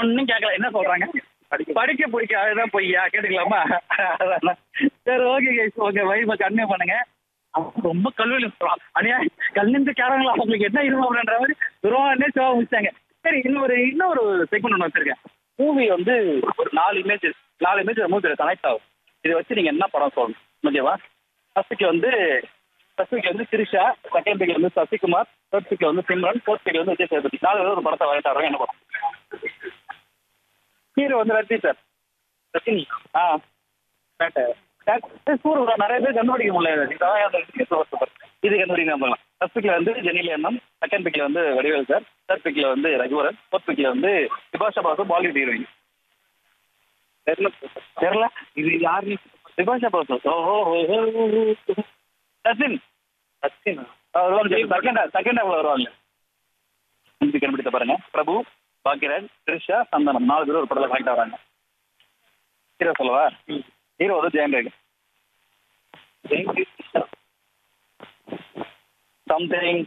ஒன்னும் கேட்கல என்ன சொல்றாங்க படிக்க பிடிக்க அதுதான் பொய்யா கேட்டுக்கலாமா அதான். சரி okay guys okay wifi continue பண்ணுங்க அவங்க ரொம்ப கல்லூரி அனியா கல்லிந்து கேரங்களா அவங்களுக்கு என்ன இருக்கும் அப்படின்ற மாதிரி துருவானே சிவா முடிச்சாங்க சரி இன்னொரு இன்னொரு செக்மெண்ட் ஒன்று வச்சிருக்கேன் மூவி வந்து ஒரு நாலு இமேஜ் நாலு இமேஜ் மூவி கனெக்ட் ஆகும் இதை வச்சு நீங்க என்ன படம் சொல்லணும் ஓகேவா ஃபர்ஸ்ட்டுக்கு வந்து ஃபர்ஸ்ட் வீக்ல வந்து திரிஷா செகண்ட் வீக்ல வந்து சசிகுமார் தேர்ட் வீக்ல வந்து சிம்ரன் ஃபோர்த் வீக்ல வந்து விஜய் சேதுபதி நாலு பேர் ஒரு படத்தை வரையிட்டாங்க என்ன படம் ஹீரோ வந்து ரஜினி சார் ரஜினி ஆ பேட்டை சூரிய நிறைய பேர் கண்டுபிடிக்க முடியல இதான் அந்த விஷயம் super, super. இது கண்டுபிடிக்க நம்பலாம் ஃபர்ஸ்ட் வீக்ல வந்து ஜெனில் எண்ணம் செகண்ட் வீக்ல வந்து வடிவேல் சார் தேர்ட் வீக்ல வந்து ரகுவரன் ஃபோர்த் வீக்ல வந்து விபாஷா பாசு பாலிவுட் ஹீரோயின் தெரியல தெரியல இது யாரு விபாஷா பாசு ஓஹோ சச்சின் சச்சின் செகண்ட் செகண்ட் ஹாஃப்ல வருவாங்க இது கண்டுபிடித்த பாருங்க பிரபு பாக்கியராஜ் த்ரிஷா சந்தனம் நாலு பேர் ஒரு படத்தில் கனெக்ட் ஆகிறாங்க ஹீரோ சொல்லவா ஹீரோ வந்து ஜெயம் ரேகன் சம்திங்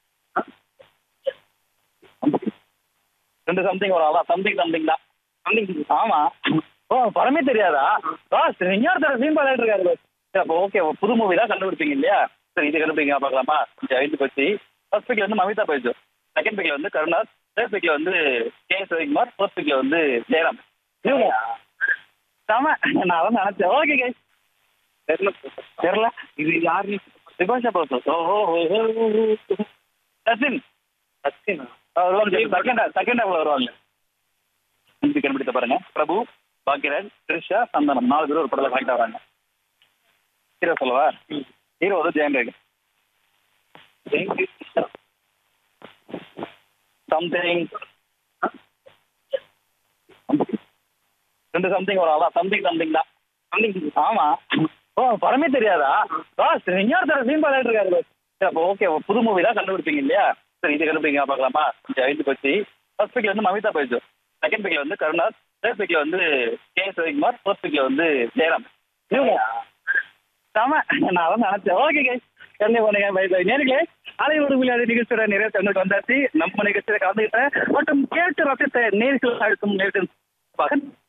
ரெண்டு சம்திங் வரும் அதான் சம்திங் சம்திங் தான் சம்திங் ஆமா ஓ படமே தெரியாதா பாஸ் இன்னொருத்தர் சீன் பாட்டு இருக்காரு boss. சரி அப்போ ஓகே புது மூவி தான் கண்டுபிடிப்பீங்க இல்லையா சரி இது கண்டுபிடிங்க பார்க்கலாமா ஜெயந்த் பச்சி ஃபர்ஸ்ட் பிக்ல வந்து மமிதா பைஜு செகண்ட் பிக்ல வந்து கருணாஸ் தேர்ட் பிக்ல வந்து கே எஸ் ரவிக்குமார் ஃபோர்த் பிக்ல வந்து ஜெயராம் இவங்க செம நான் அதான் நினைச்சேன் ஓகே கை தெரியல தெரியல இது யாரு விபாஷா பாசு ஓஹோ சச்சின் சச்சின் செகண்ட் செகண்ட் ஹாஃப்ல வருவாங்க இது கண்டுபிடித்த பாருங்க பிரபு பாக்கியராஜ் த்ரிஷா சந்தனம் நாலு பேர் ஒரு படத்தில் கனெக்ட் ஆகிறாங்க ஹீரோ சொல்லவா ஹீரோ வந்து ஜெயம் ரேகன் சம்திங் ரெண்டு சம்திங் வரும் அதான் சம்திங் சம்திங் தான் சம்திங் ஆமா ஓ படமே தெரியாதா பாஸ் இன்னொருத்தர் சீன் பாட்டு இருக்காரு boss. சரி அப்போ ஓகே புது மூவி தான் கண்டுபிடிப்பீங்க இல்லையா சரி இது கண்டுபிடிங்க பார்க்கலாமா ஜெயந்த் பச்சி ஃபர்ஸ்ட் பிக்ல வந்து மமிதா பைஜு செகண்ட் பிக்ல வந்து கருணாஸ் தேர்ட் பிக்ல வந்து கே எஸ் ரவிக்குமார் ஃபோர்த் பிக்ல வந்து ஜெயராம் இவங்க செம நான் அதான் நினைச்சேன் ஓகே கை கண்டிப்பா பண்ணுங்க பை பை நேர்களே அலையோடு விளையாடு நிகழ்ச்சியோட நிறைய தந்துட்டு வந்தாச்சு நம்ம நிகழ்ச்சியில கலந்துக்கிட்டேன் மற்றும் கேட்டு ரசித்த நேர்கள் அழுத்தும் நேர்கள்